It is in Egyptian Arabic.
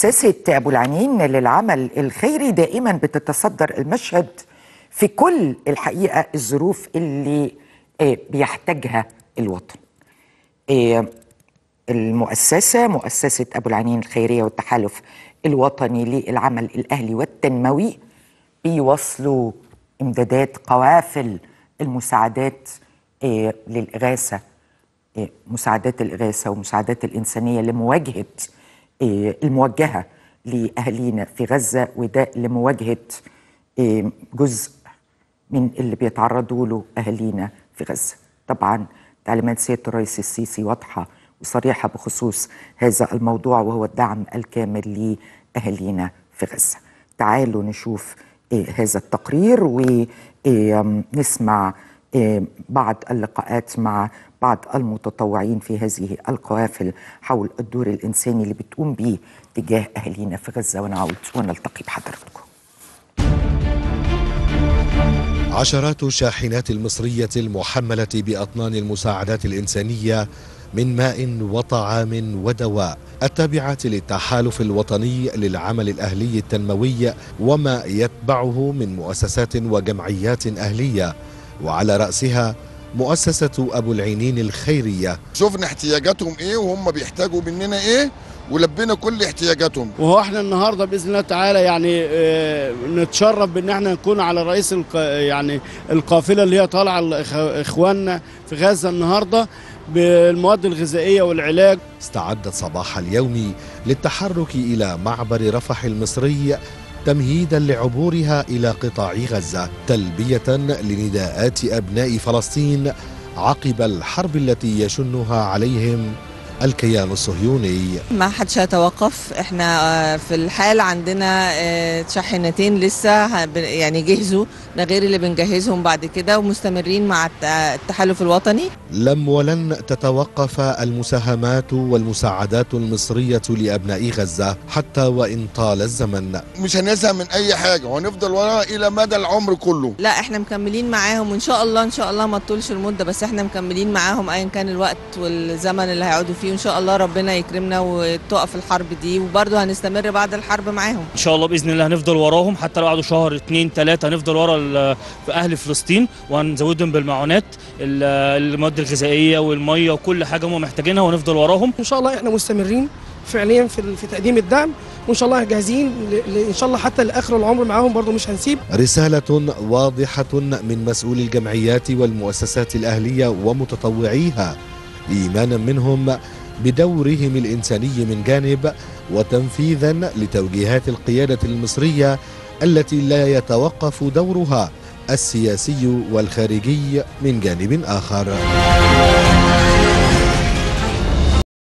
مؤسسة أبو العنين للعمل الخيري دائما بتتصدر المشهد في كل الحقيقة الظروف اللي آه، بيحتاجها الوطن آه، المؤسسة مؤسسة أبو العنين الخيرية والتحالف الوطني للعمل الأهلي والتنموي بيوصلوا إمدادات قوافل المساعدات آه، للإغاثة آه، مساعدات الإغاثة ومساعدات الإنسانية لمواجهة آه، الموجهة لأهالينا في غزة وده لمواجهة آه، جزء من اللي بيتعرضوا له أهالينا في غزة طبعا تعليمات سيادة الرئيس السيسي واضحة وصريحة بخصوص هذا الموضوع وهو الدعم الكامل لأهالينا في غزة تعالوا نشوف آه، هذا التقرير ونسمع بعض اللقاءات مع بعض المتطوعين في هذه القوافل حول الدور الإنساني اللي بتقوم به تجاه أهالينا في غزة ونعود ونلتقي بحضراتكم عشرات الشاحنات المصرية المحملة بأطنان المساعدات الإنسانية من ماء وطعام ودواء التابعة للتحالف الوطني للعمل الأهلي التنموي وما يتبعه من مؤسسات وجمعيات أهلية وعلى رأسها مؤسسة أبو العينين الخيرية شفنا احتياجاتهم ايه وهم بيحتاجوا مننا ايه ولبينا كل احتياجاتهم وهو احنا النهارده باذن الله تعالى يعني اه نتشرف بان احنا نكون على رئيس الق... يعني القافله اللي هي طالعه لإخ- اخواننا في غزه النهارده بالمواد الغذائيه والعلاج استعدت صباح اليوم للتحرك إلى معبر رفح المصري تمهيدا لعبورها إلى قطاع غزة تلبية لنداءات أبناء فلسطين عقب الحرب التي يشنها عليهم الكيان الصهيوني ما حدش هيتوقف احنا آه، في الحال عندنا آه، شاحنتين لسه هب- يعني جهزوا ده غير اللي بنجهزهم بعد كده ومستمرين مع الت- التحالف الوطني لم ولن تتوقف المساهمات والمساعدات المصرية لأبناء غزة حتى وإن طال الزمن مش هنزهق من اي حاجه وهنفضل ورا الى مدى العمر كله لا احنا مكملين معاهم وان شاء الله ان شاء الله ما تطولش المده بس احنا مكملين معاهم ايا كان الوقت والزمن اللي هيقعدوا فيه وان شاء الله ربنا يكرمنا وتقف الحرب دي وبرضه هنستمر بعد الحرب معاهم ان شاء الله باذن الله هنفضل وراهم حتى لو قعدوا شهر اتنين تلاته هنفضل ورا ال- في اهل فلسطين وهنزودهم بالمعونات ال- المواد الغذائيه والميه وكل حاجه هم محتاجينها وهنفضل وراهم ان شاء الله احنا مستمرين فعليا في في تقديم الدعم وان شاء الله جاهزين ل- ل- ان شاء الله حتى لاخر العمر معاهم برضو مش هنسيب رسالة واضحة من مسؤولي الجمعيات والمؤسسات الأهلية ومتطوعيها إيمانا منهم بدورهم الإنساني من جانب وتنفيذا لتوجيهات القيادة المصرية التي لا يتوقف دورها السياسي والخارجي من جانب آخر